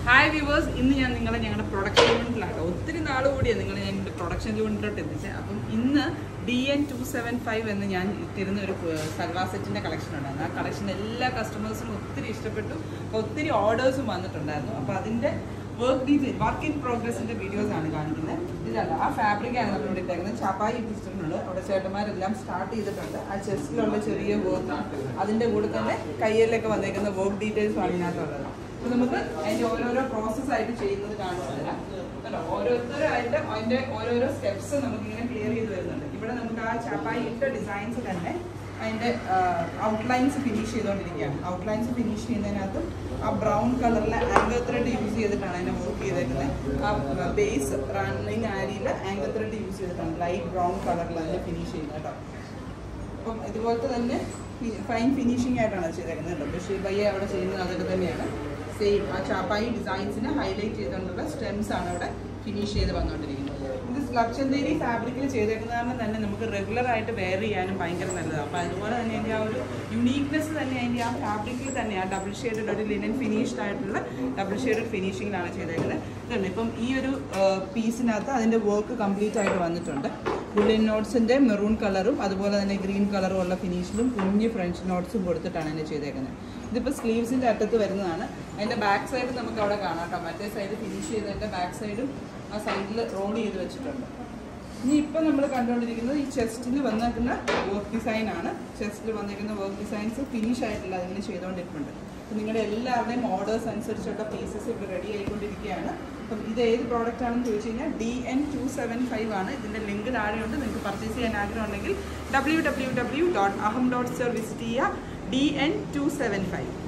hi viewers ഇന്ന് ഞാൻ നിങ്ങളെ ഞങ്ങളുടെ പ്രൊഡക്ഷൻ യൂണിറ്റിലാണ് ഒത്തിരി നാൾ കൂടിയാണ് നിങ്ങൾ ഞാൻ എൻ്റെ പ്രൊഡക്ഷൻ യൂണിറ്റിലോട്ട് എത്തിച്ചത് അപ്പം ഇന്ന് D N two seven five എന്ന് ഞാൻ ഇട്ടിരുന്ന ഒരു സൽവാർ സെറ്റിൻ്റെ കളക്ഷൻ ഉണ്ടായിരുന്നു ആ കളക്ഷൻ എല്ലാ കസ്റ്റമേഴ്സിനും ഒത്തിരി ഇഷ്ടപ്പെട്ടു അപ്പോൾ ഒത്തിരി ഓർഡേഴ്സും വന്നിട്ടുണ്ടായിരുന്നു അപ്പോൾ അതിൻ്റെ വർക്ക് ഡീറ്റെയിൽ വർക്ക് ഇൻ പ്രോഗ്രസിൻ്റെ വീഡിയോസ് ആണ് കാണിക്കുന്നത് ഇതല്ല ആ ഫാബ്രിക്കാണ് നമ്മളിവിടെ ഇട്ടേക്കുന്നത് ചാപ്പായി ഇട്ടിട്ടുണ്ട് അവിടെ ചേട്ടന്മാരെല്ലാം സ്റ്റാർട്ട് ചെയ്തിട്ടുണ്ട് ആ ചെസ്റ്റിലുള്ള ചെറിയ വർക്ക് അതിൻ്റെ കൂടെ തന്നെ കയ്യിലൊക്കെ വന്നേക്കുന്ന വർക്ക് ഡീറ്റെയിൽസ് ആണ് ഇതിനകത്തുള്ളത് അപ്പോൾ നമുക്ക് അതിന്റെ ഓരോരോ പ്രോസസ് ആയിട്ട് ചെയ്യുന്നത് കാണിച്ചു തരാം കേട്ടോ ഓരോരുത്തരായിട്ട് അതിന്റെ ഓരോരോ സ്റ്റെപ്സ് നമുക്ക് ഇങ്ങനെ ക്ലിയർ ചെയ്ത് വരുന്നുണ്ട് ഇവിടെ നമുക്ക് ആ ചാപ്പായി ഇട്ട ഡിസൈൻസ് തന്നെ അതിന്റെ ഔട്ട്ലൈൻസ് ഫിനിഷ് ചെയ്തുകൊണ്ടിരിക്കുകയാണ് ഔട്ട്ലൈൻസ് ഫിനിഷ് ചെയ്യുന്നതിനകത്ത് ആ ബ്രൗൺ കളറിലെ ആംഗർ ത്രെഡ് യൂസ് ചെയ്തിട്ടാണ് അതിനെ വർക്ക് ചെയ്തേക്കുന്നത് ആ ബേസ് റണ്ണിങ് ആരിയിൽ ആംഗർ ത്രെഡ് യൂസ് ചെയ്തിട്ടാണ് ലൈറ്റ് ബ്രൗൺ കളറിൽ അതിനെ ഫിനിഷ് ചെയ്യുന്നത് കേട്ടോ അപ്പം ഇതുപോലത്തെ തന്നെ ഫൈൻ ഫിനിഷിംഗ് ആയിട്ടാണ് അത് ചെയ്തേക്കുന്നത് കേട്ടോ ബഷീർ ബയ്യ അവിടെ ചെയ്യുന്നത് അതൊക്കെ തന്നെയാണ് സെയിം ആ ചാപ്പായി ഡിസൈൻസിനെ ഹൈലൈറ്റ് ചെയ്തുകൊണ്ടുള്ള സ്റ്റെംസ് ആണ് അവിടെ ഫിനിഷ് ചെയ്ത് വന്നുകൊണ്ടിരിക്കുന്നത് ഇത് ലക്ഷന്തേരി ഫാബ്രിക്കിൽ ചെയ്തേക്കുന്ന കാരണം തന്നെ നമുക്ക് റെഗുലർ ആയിട്ട് വെയർ ചെയ്യാനും ഭയങ്കര നല്ലതാണ് അപ്പോൾ അതുപോലെ തന്നെ അതിൻ്റെ ആ ഒരു യുണീക്നെസ് തന്നെ അതിൻ്റെ ആ ഫാബ്രിക്കിൽ തന്നെ ആ ഡബിൾ ഷെയ്ഡഡ് ഒരു ലിനൻ ഫിനിഷ്ഡ് ആയിട്ടുള്ള ഡബിൾ ഷെയ്ഡഡ് ഫിനിഷിങ്ങിലാണ് ചെയ്തേക്കുന്നത് ഇതുണ്ട് ഇപ്പം ഈ ഒരു പീസിനകത്ത് അതിൻ്റെ വർക്ക് കംപ്ലീറ്റ് ആയിട്ട് വന്നിട്ടുണ്ട് ബുള്ളിൻ നോട്ട്സിൻ്റെ മെറൂൺ കളറും അതുപോലെ തന്നെ ഗ്രീൻ കളറും ഉള്ള ഫിനിഷിലും കുഞ്ഞ് ഫ്രഞ്ച് നോട്ട്സും കൊടുത്തിട്ടാണ് അതിനെ ചെയ്തേക്കുന്നത് ഇതിപ്പോൾ സ്ലീവ്സിൻ്റെ അറ്റത്ത് വരുന്നതാണ് അതിൻ്റെ ബാക്ക് സൈഡ് നമുക്ക് അവിടെ കാണാം കേട്ടോ മറ്റേ സൈഡ് ഫിനിഷ് ചെയ്തതിൻ്റെ ബാക്ക് സൈഡും ആ സൈഡിൽ റോൾ ചെയ്ത് വെച്ചിട്ടുണ്ട് ഇനി ഇപ്പം നമ്മൾ കണ്ടുകൊണ്ടിരിക്കുന്നത് ഈ ചെസ്റ്റിൽ വന്നേക്കുന്ന വർക്ക് ഡിസൈൻ ആണ് ചെസ്റ്റിൽ വന്നിരിക്കുന്ന വർക്ക് ഡിസൈൻസ് ഫിനിഷ് ആയിട്ടില്ല അതിങ്ങനെ ചെയ്തുകൊണ്ടിരിക്കുന്നുണ്ട് അപ്പം നിങ്ങളുടെ എല്ലാവരുടെയും ഓർഡേഴ്സ് അനുസരിച്ചുള്ള പീസസ് ഇപ്പോൾ റെഡി ആയിക്കൊണ്ടിരിക്കുകയാണ് അപ്പം ഇത് ഏത് പ്രോഡക്റ്റ് ആണെന്ന് ചോദിച്ചു കഴിഞ്ഞാൽ D N two seven five ആണ് ഇതിൻ്റെ ലിങ്ക് താഴെയുണ്ട് നിങ്ങൾക്ക് പർച്ചേസ് ചെയ്യാൻ ആഗ്രഹമുണ്ടെങ്കിൽ ഡബ്ല്യൂ ഡബ്ല്യൂ ഡബ്ല്യൂ ഡോട്ട് അഹം ഡോട്ട് സർ വിസിറ്റ് ചെയ്യുക D N two seven five